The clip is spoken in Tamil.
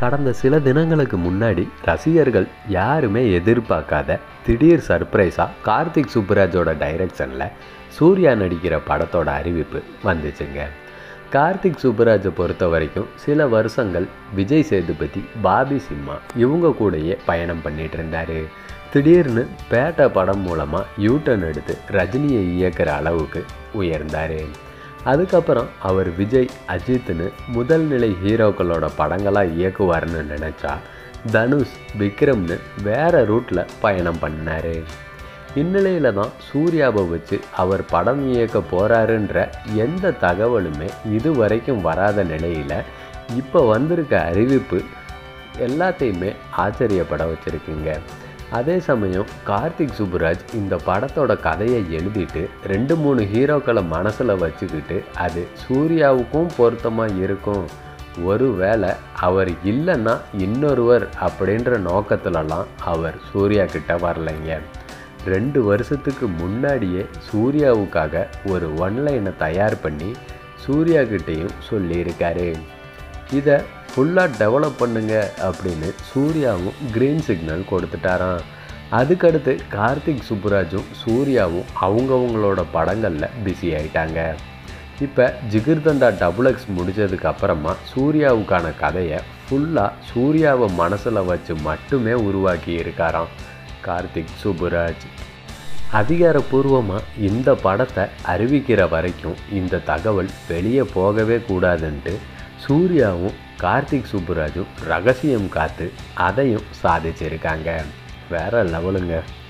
கடந்த சில தினங்களுக்கு முன்னாடி ரசிகர்கள் யாருமே எதிர்பார்க்காத திடீர் சர்ப்ரைஸாக கார்த்திக் சுப்புராஜோட டைரக்ஷனில் சூர்யா நடிக்கிற படத்தோட அறிவிப்பு வந்துச்சுங்க கார்த்திக் சுப்புராஜை பொறுத்த வரைக்கும் சில வருஷங்கள் விஜய் சேதுபதி பாபி சிம்மா இவங்க கூடயே பயணம் பண்ணிட்டு இருந்தார் திடீர்னு பேட்டை படம் மூலமாக யூட்டன் எடுத்து ரஜினியை இயக்குற அளவுக்கு உயர்ந்தார் அதுக்கப்புறம் அவர் விஜய் அஜித்னு முதல் நிலை ஹீரோக்களோட படங்களாக இயக்குவார்னு நினச்சா தனுஷ் விக்ரம்னு வேற ரூட்டில் பயணம் பண்ணார் இந்நிலையில் தான் சூர்யாவை வச்சு அவர் படம் இயக்க போகிறாருன்ற எந்த தகவலுமே இது வரைக்கும் வராத நிலையில் இப்போ வந்திருக்க அறிவிப்பு எல்லாத்தையுமே ஆச்சரியப்பட வச்சுருக்குங்க அதே சமயம் கார்த்திக் சுப்புராஜ் இந்த படத்தோட கதையை எழுதிட்டு ரெண்டு மூணு ஹீரோக்களை மனசில் வச்சுக்கிட்டு அது சூர்யாவுக்கும் பொருத்தமாக இருக்கும் ஒருவேளை அவர் இல்லைன்னா இன்னொருவர் அப்படின்ற நோக்கத்துலலாம் அவர் சூர்யா கிட்ட வரலைங்க ரெண்டு வருஷத்துக்கு முன்னாடியே சூர்யாவுக்காக ஒரு ஒன்லைனை தயார் பண்ணி சூர்யா கிட்டேயும் சொல்லியிருக்காரு இதை ஃபுல்லாக டெவலப் பண்ணுங்க அப்படின்னு சூர்யாவும் க்ரீன் சிக்னல் கொடுத்துட்டாராம் அதுக்கடுத்து கார்த்திக் சுப்புராஜும் சூர்யாவும் அவங்கவுங்களோட படங்களில் பிஸி ஆயிட்டாங்க இப்போ ஜிகிர்தண்டா டபுள் எக்ஸ் முடிஞ்சதுக்கு அப்புறமா சூர்யாவுக்கான கதையை ஃபுல்லாக சூர்யாவை மனசில் வச்சு மட்டுமே உருவாக்கி இருக்காராம் கார்த்திக் சுப்புராஜ் அதிகாரப்பூர்வமாக இந்த படத்தை அறிவிக்கிற வரைக்கும் இந்த தகவல் வெளியே போகவே கூடாதுன்ட்டு சூர்யாவும் கார்த்திக் சுப்புராஜும் ரகசியம் காத்து அதையும் சாதிச்சிருக்காங்க வேற லெவலுங்க